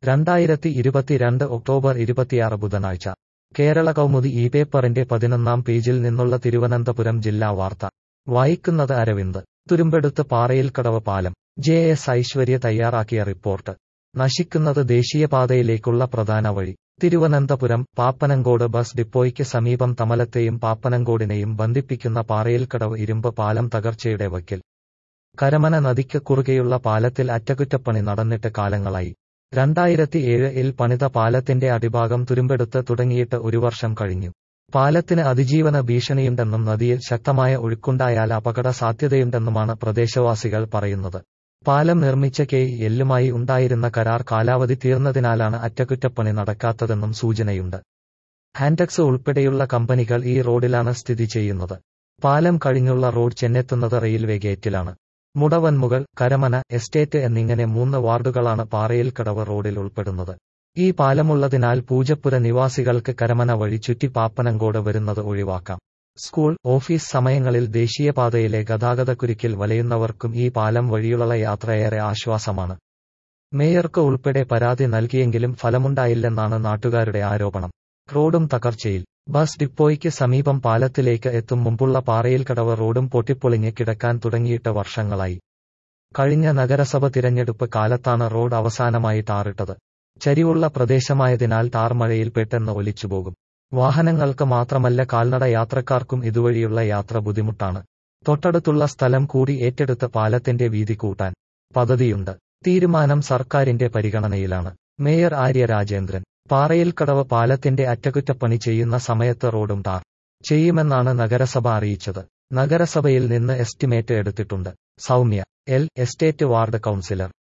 രണ്ടായിരത്തി ഇരുപത്തിരണ്ട് ഒക്ടോബർ ഇരുപത്തിയാറ് ബുധനാഴ്ച കേരള കൗമുദി ഈ പേപ്പറിന്റെ പതിനൊന്നാം പേജിൽ നിന്നുള്ള തിരുവനന്തപുരം ജില്ലാ വാർത്ത വായിക്കുന്നത് അരവിന്ദ് തുരുമ്പെടുത്ത് പാറയിൽക്കടവ് പാലം ജെ എസ് ഐശ്വര്യ തയ്യാറാക്കിയ റിപ്പോർട്ട് നശിക്കുന്നത് ദേശീയപാതയിലേക്കുള്ള പ്രധാന വഴി തിരുവനന്തപുരം പാപ്പനങ്കോട് ബസ് ഡിപ്പോയ്ക്ക് സമീപം തമലത്തെയും പാപ്പനങ്കോടിനെയും ബന്ധിപ്പിക്കുന്ന പാറയിൽക്കടവ് ഇരുമ്പ് പാലം തകർച്ചയുടെ വക്കിൽ കരമന നദിക്ക് കുറുകെയുള്ള പാലത്തിൽ അറ്റകുറ്റപ്പണി നടന്നിട്ട് കാലങ്ങളായി രണ്ടായിരത്തി ഏഴിൽ പണിത പാലത്തിന്റെ അടിഭാഗം തുരുമ്പെടുത്ത് തുടങ്ങിയിട്ട് ഒരു വർഷം കഴിഞ്ഞു പാലത്തിന് അതിജീവന ഭീഷണിയുണ്ടെന്നും നദിയിൽ ശക്തമായ ഒഴുക്കുണ്ടായാൽ അപകട സാധ്യതയുണ്ടെന്നുമാണ് പ്രദേശവാസികൾ പറയുന്നത് പാലം നിർമ്മിച്ച കെ എല്ലുമായി ഉണ്ടായിരുന്ന കരാർ കാലാവധി തീർന്നതിനാലാണ് അറ്റകുറ്റപ്പണി നടക്കാത്തതെന്നും സൂചനയുണ്ട് ഹാൻഡക്സ് ഉൾപ്പെടെയുള്ള കമ്പനികൾ ഈ റോഡിലാണ് സ്ഥിതി ചെയ്യുന്നത് പാലം കഴിഞ്ഞുള്ള റോഡ് ചെന്നെത്തുന്നത് റെയിൽവേ ഗേറ്റിലാണ് മുടവൻമുകൾ കരമന എസ്റ്റേറ്റ് എന്നിങ്ങനെ മൂന്ന് വാർഡുകളാണ് പാറയിൽക്കടവ് റോഡിൽ ഉൾപ്പെടുന്നത് ഈ പാലമുള്ളതിനാൽ പൂജപ്പുര നിവാസികൾക്ക് കരമന വഴി ചുറ്റി പാപ്പനങ്കോട് വരുന്നത് ഒഴിവാക്കാം സ്കൂൾ ഓഫീസ് സമയങ്ങളിൽ ദേശീയപാതയിലെ ഗതാഗതക്കുരുക്കിൽ വലയുന്നവർക്കും ഈ പാലം വഴിയുള്ള യാത്രയേറെ ആശ്വാസമാണ് മേയർക്ക് ഉൾപ്പെടെ പരാതി നൽകിയെങ്കിലും ഫലമുണ്ടായില്ലെന്നാണ് നാട്ടുകാരുടെ ആരോപണം റോഡും തകർച്ചയിൽ ബസ് ഡിപ്പോയ്ക്ക് സമീപം പാലത്തിലേക്ക് എത്തും മുമ്പുള്ള പാറയിൽക്കടവ് റോഡും പൊട്ടിപ്പൊളിഞ്ഞ് കിടക്കാൻ തുടങ്ങിയിട്ട് വർഷങ്ങളായി കഴിഞ്ഞ നഗരസഭ തിരഞ്ഞെടുപ്പ് കാലത്താണ് റോഡ് അവസാനമായി ടാറിട്ടത് ചരിവുള്ള പ്രദേശമായതിനാൽ ടാർ മഴയിൽ പെട്ടെന്ന് ഒലിച്ചുപോകും വാഹനങ്ങൾക്ക് മാത്രമല്ല കാൽനട യാത്രക്കാർക്കും ഇതുവഴിയുള്ള യാത്ര ബുദ്ധിമുട്ടാണ് തൊട്ടടുത്തുള്ള സ്ഥലം കൂടി ഏറ്റെടുത്ത് പാലത്തിന്റെ വീതി കൂട്ടാൻ പദ്ധതിയുണ്ട് തീരുമാനം സർക്കാരിന്റെ പരിഗണനയിലാണ് മേയർ ആര്യ രാജേന്ദ്രൻ പാറയിൽക്കടവ് പാലത്തിന്റെ അറ്റകുറ്റപ്പണി ചെയ്യുന്ന സമയത്ത് റോഡും ടാർ ചെയ്യുമെന്നാണ് നഗരസഭ അറിയിച്ചത് നഗരസഭയിൽ നിന്ന് എസ്റ്റിമേറ്റ് എടുത്തിട്ടുണ്ട് Soumya L estate ward councillor